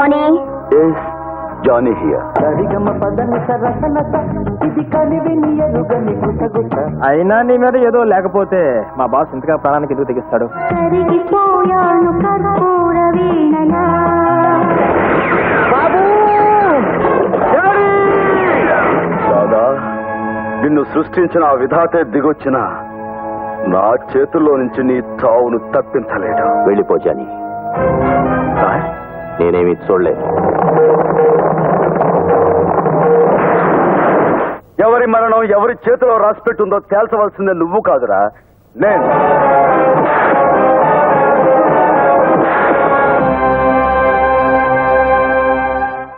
Johnny Johnny here అయినా నీ మీద ఏదో లేకపోతే మా బాస్ ఇంతగా ప్రాణానికి ఎందుకు తెగిస్తాడు కరిగిపోయాను కర్పూర వీణలా దాదా నిన్ను సృష్టించిన ఆ విధాతే దిగొచ్చిన నా చేతుల్లో నుంచి నీ చావును తప్పించలేడు వెళ్ళిపో జాని నేనేమి చూడలేదు ఎవరి మరణం ఎవరి చేతిలో రాసిపెట్టుందో తేల్చవలసిందే నువ్వు కాదురా నేను